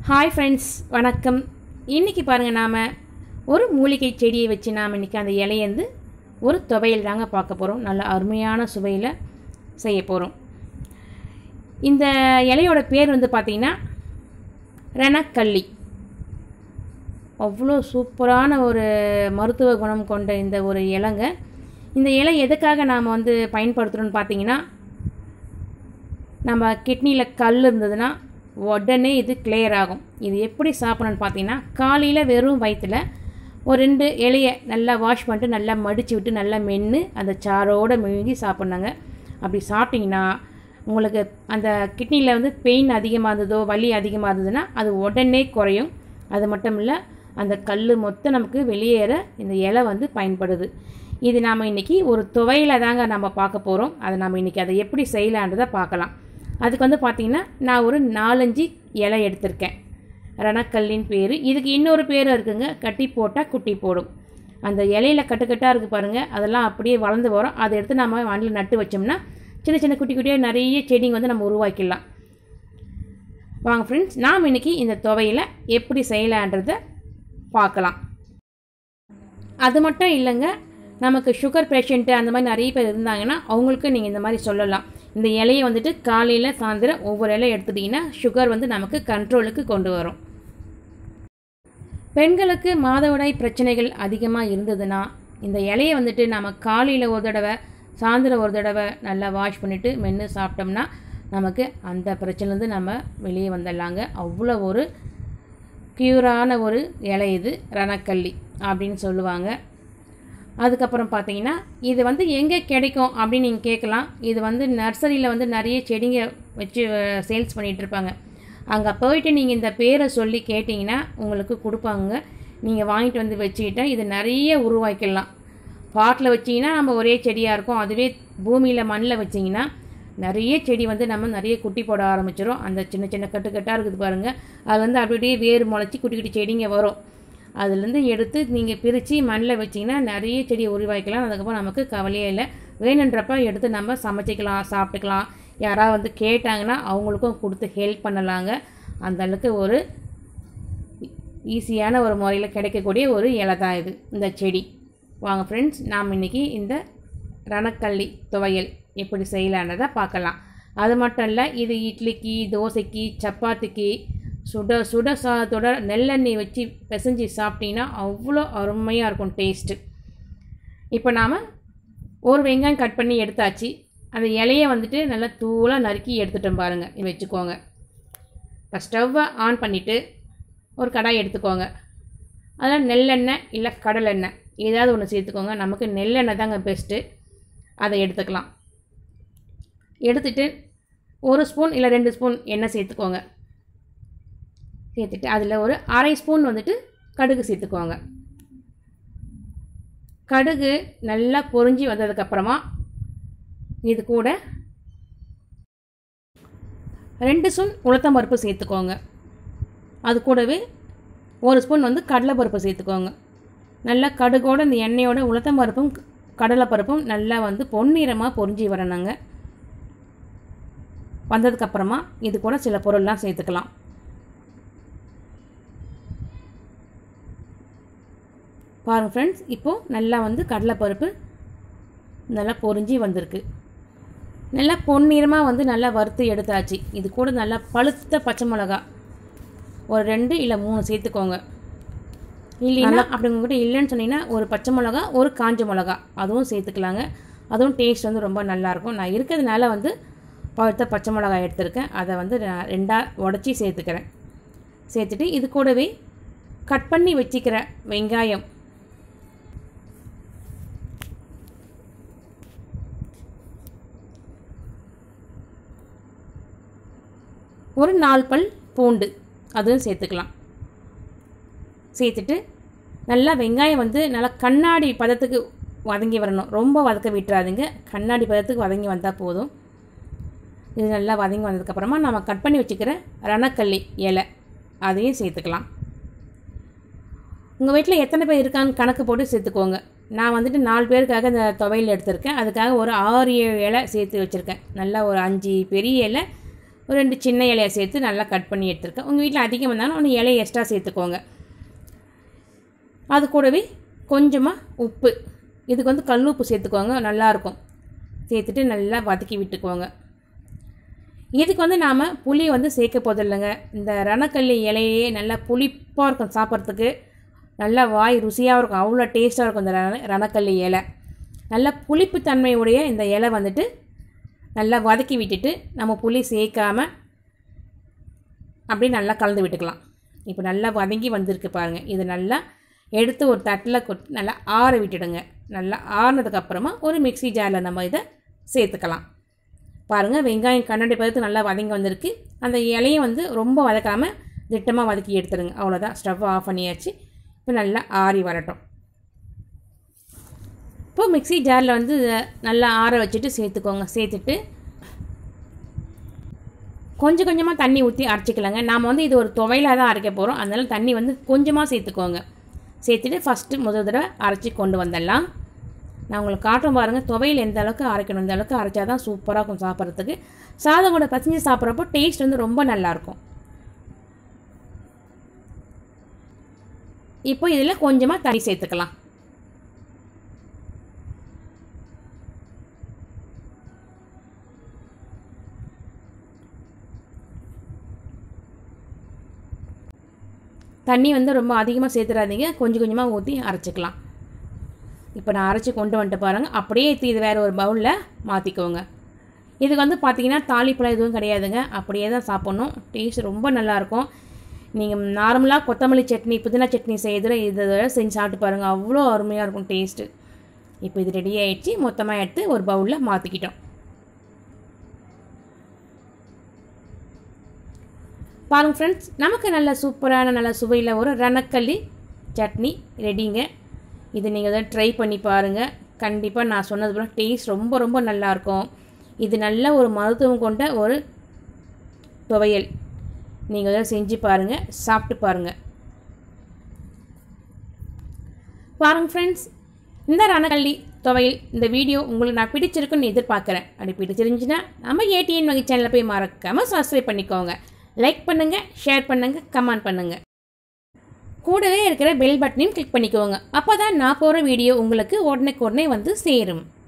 hi friends வணக்கம் இன்றைக்கி பாருங்கள் நாம் ஒரு மூலிகை செடியை வச்சு நாம் இன்றைக்கி அந்த இலையந்து ஒரு துவையல் தாங்க பார்க்க போகிறோம் நல்ல அருமையான சுவையில் செய்ய போகிறோம் இந்த இலையோட பேர் வந்து பார்த்திங்கன்னா ரணக்கல்லி அவ்வளோ சூப்பரான ஒரு மருத்துவ குணம் கொண்ட இந்த ஒரு இலைங்க இந்த இலை எதுக்காக நாம் வந்து பயன்படுத்துகிறோன்னு பார்த்தீங்கன்னா நம்ம கிட்னியில் கல் இருந்ததுன்னா உடனே இது கிளியர் ஆகும் இது எப்படி சாப்பிடணும்னு பார்த்தீங்கன்னா காலையில் வெறும் வயிற்றில் ஒரு ரெண்டு இலையை நல்லா வாஷ் பண்ணிட்டு நல்லா மடித்து விட்டு நல்லா மென்று அந்த சாரோடு மெழுகி சாப்பிட்ணுங்க அப்படி சாப்பிட்டிங்கன்னா உங்களுக்கு அந்த கிட்னியில் வந்து பெயின் அதிகமாக இருந்ததோ வலி அதிகமாக இருந்ததுன்னா அது உடனே குறையும் அது மட்டும் இல்லை அந்த கல் மொத்தம் நமக்கு வெளியேற இந்த இலை வந்து பயன்படுது இது நாம் இன்றைக்கி ஒரு துவையில தாங்க நம்ம பார்க்க போகிறோம் அதை நம்ம இன்றைக்கி அதை எப்படி செய்யலான்றதை பார்க்கலாம் அதுக்கு வந்து பார்த்திங்கன்னா நான் ஒரு நாலஞ்சு இலை எடுத்திருக்கேன் ரணக்கல்லின் பேர் இதுக்கு இன்னொரு பேரும் இருக்குங்க கட்டி போட்டால் குட்டி போடும் அந்த இலையில கட்டுக்கட்டாக இருக்குது பாருங்கள் அதெல்லாம் அப்படியே வளர்ந்து வரும் அதை எடுத்து நம்ம வண்டியில் நட்டு வச்சோம்னா சின்ன சின்ன குட்டி குட்டியாக நிறைய செடிங்க வந்து நம்ம உருவாக்கிடலாம் வாங்க ஃப்ரெண்ட்ஸ் நாம் இன்றைக்கி இந்த துவையில் எப்படி செய்யலான்றதை பார்க்கலாம் அது மட்டும் இல்லைங்க நமக்கு சுகர் பேஷண்ட்டு அந்த மாதிரி நிறைய பேர் இருந்தாங்கன்னா அவங்களுக்கு நீங்கள் இந்த மாதிரி சொல்லலாம் இந்த இலையை வந்துட்டு காலையில் சாயந்தரம் ஒவ்வொரு இலையை எடுத்துட்டிங்கன்னா சுகர் வந்து நமக்கு கண்ட்ரோலுக்கு கொண்டு வரும் பெண்களுக்கு மாதவிடாய் பிரச்சனைகள் அதிகமாக இருந்ததுன்னா இந்த இலையை வந்துட்டு நம்ம காலையில் ஒரு தடவை சாயந்தரம் ஒரு தடவை நல்லா வாஷ் பண்ணிவிட்டு மென்று சாப்பிட்டோம்னா நமக்கு அந்த பிரச்சனைலேருந்து நம்ம வெளியே வந்துடலாங்க அவ்வளோ ஒரு க்யூரான ஒரு இலை இது ரணக்கல்லி அப்படின்னு சொல்லுவாங்க அதுக்கப்புறம் பார்த்தீங்கன்னா இது வந்து எங்கே கிடைக்கும் அப்படின்னு நீங்கள் கேட்கலாம் இது வந்து நர்சரியில் வந்து நிறைய செடிங்க வச்சு சேல்ஸ் பண்ணிகிட்டு இருப்பாங்க அங்கே போயிட்டு நீங்கள் இந்த பேரை சொல்லி கேட்டிங்கன்னா உங்களுக்கு கொடுப்பாங்க நீங்கள் வாங்கிட்டு வந்து வச்சுக்கிட்டா இது நிறைய உருவாக்கிடலாம் பாட்டில் வச்சிங்கன்னா நம்ம ஒரே செடியாக இருக்கும் அதுவே பூமியில் மண்ணில் வச்சிங்கன்னா நிறைய செடி வந்து நம்ம நிறைய குட்டி போட ஆரம்பிச்சிடும் அந்த சின்ன சின்ன கட்டு கட்டாக இருக்குது பாருங்கள் அது வந்து அப்படியே வேர் முளைச்சி குட்டி குட்டி செடிங்க வரும் அதுலேருந்து எடுத்து நீங்கள் பிரித்து மண்ணில் வச்சிங்கன்னா நிறைய செடியை உருவாக்கலாம் அதுக்கப்புறம் நமக்கு கவலையே இல்லை வேணுன்றப்ப எடுத்து நம்ம சமைச்சிக்கலாம் சாப்பிட்டுக்கலாம் யாராவது வந்து கேட்டாங்கன்னா அவங்களுக்கும் கொடுத்து ஹெல்ப் பண்ணலாங்க அந்த அளவுக்கு ஒரு ஈஸியான ஒரு முறையில் கிடைக்கக்கூடிய ஒரு இலை தான் இது இந்த செடி வாங்க ஃப்ரெண்ட்ஸ் நாம் இன்றைக்கி இந்த ரணக்கல்லி துவையல் எப்படி செய்யலான்றதை பார்க்கலாம் அது மட்டும் இல்லை இது இட்லிக்கு தோசைக்கு சப்பாத்திக்கு சுட சுட சாதத்தோட நெல்லெண்ணெய் வச்சு பிசைஞ்சு சாப்பிட்டீங்கன்னா அவ்வளோ அருமையாக இருக்கும் டேஸ்ட்டு இப்போ நாம் ஒரு வெங்காயம் கட் பண்ணி எடுத்தாச்சு அந்த இலையை வந்துட்டு நல்லா தூளாக நறுக்கி எடுத்துட்டோம் பாருங்கள் வச்சுக்கோங்க இப்போ ஸ்டவ்வை ஆன் பண்ணிவிட்டு ஒரு கடாய் எடுத்துக்கோங்க அதில் நெல்லெண்ணெய் இல்லை கடலெண்ணெய் ஏதாவது ஒன்று சேர்த்துக்கோங்க நமக்கு நெல்லெண்ணெய் தாங்க பெஸ்ட்டு அதை எடுத்துக்கலாம் எடுத்துட்டு ஒரு ஸ்பூன் இல்லை ரெண்டு ஸ்பூன் எண்ணெய் சேர்த்துக்கோங்க சேர்த்துட்டு அதில் ஒரு அரை ஸ்பூன் வந்துட்டு கடுகு சேர்த்துக்கோங்க கடுகு நல்லா பொறிஞ்சி வந்ததுக்கப்புறமா இது கூட ரெண்டு ஸ்பூன் உளுத்தம் பருப்பு சேர்த்துக்கோங்க அது கூடவே ஒரு ஸ்பூன் வந்து கடலை பருப்பு சேர்த்துக்கோங்க நல்லா கடுகோடு இந்த எண்ணெயோட உளுத்தம் பருப்பும் கடலை பருப்பும் நல்லா வந்து பொன்னிறமாக பொறிஞ்சி வரணுங்க வந்ததுக்கப்புறமா இது கூட சில பொருள்லாம் சேர்த்துக்கலாம் பாருங்கள் ஃப்ரெண்ட்ஸ் இப்போது நல்லா வந்து கடலைப்பருப்பு நல்லா பொறிஞ்சி வந்திருக்கு நல்லா பொன்னிறமாக வந்து நல்லா வறுத்து எடுத்தாச்சு இது கூட நல்லா பழுத்த பச்சை மிளகா ஒரு ரெண்டு இல்லை மூணு சேர்த்துக்கோங்க இல்லைன்னா அப்படி உங்கள்கிட்ட இல்லைன்னு சொன்னீங்கன்னா ஒரு பச்சை மிளகா ஒரு காஞ்ச மிளகா அதுவும் சேர்த்துக்கலாங்க அதுவும் டேஸ்ட் வந்து ரொம்ப நல்லாயிருக்கும் நான் இருக்கிறதுனால வந்து பழுத்த பச்சை மிளகாய் எடுத்திருக்கேன் அதை வந்து நான் ரெண்டாக உடச்சி சேர்த்துக்கிறேன் சேர்த்துட்டு இது கூடவே கட் பண்ணி வச்சுக்கிற வெங்காயம் ஒரு நாலு பல் பூண்டு அதுவும் சேர்த்துக்கலாம் சேர்த்துட்டு நல்லா வெங்காயம் வந்து நல்லா கண்ணாடி பதத்துக்கு வதங்கி வரணும் ரொம்ப வதக்க விட்டுறாதுங்க கண்ணாடி பதத்துக்கு வதங்கி வந்தால் போதும் இது நல்லா வதங்கி வந்ததுக்கப்புறமா நம்ம கட் பண்ணி வச்சுக்கிற ரணக்கல்லி இலை அதையும் சேர்த்துக்கலாம் உங்கள் வீட்டில் எத்தனை பேர் இருக்கான்னு கணக்கு போட்டு சேர்த்துக்கோங்க நான் வந்துட்டு நாலு பேருக்காக இந்த துவையில் எடுத்திருக்கேன் அதுக்காக ஒரு ஆறு ஏழு இலை சேர்த்து வச்சுருக்கேன் நல்லா ஒரு அஞ்சு பெரிய இலை ஒரு ரெண்டு சின்ன இலையை சேர்த்து நல்லா கட் பண்ணி எடுத்துருக்கேன் உங்கள் வீட்டில் அதிகம் வந்தாலும் ஒன்று இலையை எக்ஸ்ட்ரா சேர்த்துக்கோங்க அது கூடவே கொஞ்சமாக உப்பு இதுக்கு வந்து கல் உப்பு சேர்த்துக்கோங்க நல்லாயிருக்கும் சேர்த்துட்டு நல்லா வதக்கி விட்டுக்கோங்க இதுக்கு வந்து நாம் புளி வந்து சேர்க்க போதில்லைங்க இந்த ரணக்கல்லி இலையே நல்லா புளிப்பாக இருக்கும் சாப்பிட்றதுக்கு நல்லா வாய் ருசியாக இருக்கும் அவ்வளோ டேஸ்ட்டாக இருக்கும் இந்த ரண ரணக்கல்லி இலை நல்ல புளிப்பு தன்மையுடைய இந்த இலை வந்துட்டு நல்லா வதக்கி விட்டுட்டு நம்ம புளி சேர்க்காம அப்படியே நல்லா கலந்து விட்டுக்கலாம் இப்போ நல்லா வதங்கி வந்திருக்கு பாருங்கள் இது நல்லா எடுத்து ஒரு தட்டில் கொட்டி நல்லா ஆற விட்டுடுங்க நல்லா ஆறுனதுக்கப்புறமா ஒரு மிக்ஸி ஜாரில் நம்ம இதை சேர்த்துக்கலாம் பாருங்கள் வெங்காயம் கண்ணாடி பதத்து நல்லா வதங்கி வந்திருக்கு அந்த இலையை வந்து ரொம்ப வதக்காமல் திட்டமாக வதக்கி எடுத்துருங்க அவ்வளோதான் ஸ்டவ் ஆஃப் பண்ணியாச்சு இப்போ நல்லா ஆறி வரட்டும் இப்போ மிக்ஸி ஜாரில் வந்து இதை நல்லா ஆற வச்சுட்டு சேர்த்துக்கோங்க சேர்த்துட்டு கொஞ்சம் கொஞ்சமாக தண்ணி ஊற்றி அரைச்சிக்கலாங்க நாம் வந்து இது ஒரு துவையில தான் அரைக்க போகிறோம் அதனால தண்ணி வந்து கொஞ்சமாக சேர்த்துக்கோங்க சேர்த்துட்டு ஃபஸ்ட்டு முதல் தடவை அரைச்சி கொண்டு வந்துடலாம் நான் உங்களுக்கு காட்டுறேன் பாருங்கள் துவையில் எந்த அளவுக்கு அரைக்கணும் இந்த அளவுக்கு அரைச்சா தான் சூப்பராக இருக்கும் சாப்பிட்றதுக்கு சாதம் கூட பசஞ்சு சாப்பிட்றப்போ டேஸ்ட் வந்து ரொம்ப நல்லாயிருக்கும் இப்போ இதில் கொஞ்சமாக தண்ணி சேர்த்துக்கலாம் தண்ணி வந்து ரொம்ப அதிகமாக சேர்த்துடாதீங்க கொஞ்சம் கொஞ்சமாக ஊற்றி அரைச்சிக்கலாம் இப்போ நான் அரைச்சி கொண்டு வந்துட்டு பாருங்கள் அப்படியே எடுத்து இது வேறு ஒரு பவுலில் மாற்றிக்கோங்க இதுக்கு வந்து பார்த்தீங்கன்னா தாளிப்பழம் எதுவும் கிடையாதுங்க அப்படியே தான் சாப்பிட்ணும் டேஸ்ட் ரொம்ப நல்லாயிருக்கும் நீங்கள் நார்மலாக கொத்தமல்லி சட்னி புதினா சட்னி செய்யறதுல இதை செஞ்சு சாப்பிட்டு பாருங்கள் அவ்வளோ அருமையாக இருக்கும் டேஸ்ட்டு இப்போ இது ரெடி ஆகிடுச்சு மொத்தமாக எடுத்து ஒரு பவுலில் மாற்றிக்கிட்டோம் பாருங்கள் ஃப்ரெண்ட்ஸ் நமக்கு நல்ல சூப்பரான நல்ல சுவையில் ஒரு ரணக்கல்லி சட்னி ரெடிங்க இது நீங்கள் தான் ட்ரை பண்ணி பாருங்கள் கண்டிப்பாக நான் சொன்னது போல டேஸ்ட் ரொம்ப ரொம்ப நல்லாயிருக்கும் இது நல்ல ஒரு மருத்துவம் கொண்ட ஒரு துவையல் நீங்கள் தான் செஞ்சு பாருங்கள் சாப்பிட்டு பாருங்கள் பாருங்கள் ஃப்ரெண்ட்ஸ் இந்த ரணக்கல்லி துவையல் இந்த வீடியோ உங்களுக்கு நான் பிடிச்சிருக்குன்னு எதிர்பார்க்குறேன் அப்படி பிடிச்சிருந்துச்சுன்னா நம்ம ஏடிஎன் வகை சேனலில் போய் மறக்காமல் சப்ஸ்கிரைப் பண்ணிக்கோங்க லைக் பண்ணுங்கள் ஷேர் பண்ணுங்கள் கமெண்ட் பண்ணுங்கள் கூடவே இருக்கிற பெல் பட்டனையும் கிளிக் பண்ணிக்கோங்க அப்போ தான் நான் போகிற வீடியோ உங்களுக்கு உடனே உடனே வந்து சேரும்